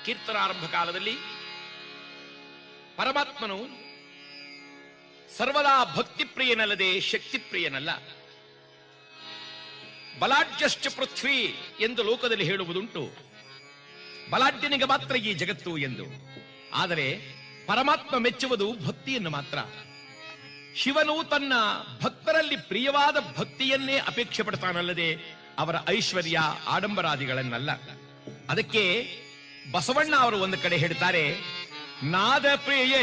ಕೀರ್ತನಾರಂಭ ಕಾಲದಲ್ಲಿ ಪರಮಾತ್ಮನು ಸರ್ವದಾ ಭಕ್ತಿಪ್ರಿಯನಲ್ಲದೆ ಶಕ್ತಿಪ್ರಿಯನಲ್ಲ ಬಲಾಢ್ಯಶ್ಚ ಪೃಥ್ವಿ ಎಂದು ಲೋಕದಲ್ಲಿ ಹೇಳುವುದುಂಟು ಬಲಾಢ್ಯನಿಗೆ ಮಾತ್ರ ಈ ಜಗತ್ತು ಎಂದು ಆದರೆ ಪರಮಾತ್ಮ ಮೆಚ್ಚುವುದು ಭಕ್ತಿಯನ್ನು ಮಾತ್ರ ಶಿವನು ತನ್ನ ಭಕ್ತರಲ್ಲಿ ಪ್ರಿಯವಾದ ಭಕ್ತಿಯನ್ನೇ ಅಪೇಕ್ಷೆ ಪಡ್ತಾನಲ್ಲದೆ ಅವರ ಐಶ್ವರ್ಯ ಆಡಂಬರಾದಿಗಳನ್ನಲ್ಲ ಅದಕ್ಕೆ ಬಸವಣ್ಣ ಅವರು ಒಂದು ಕಡೆ ಹೇಳ್ತಾರೆ ನಾದ ಪ್ರಿಯ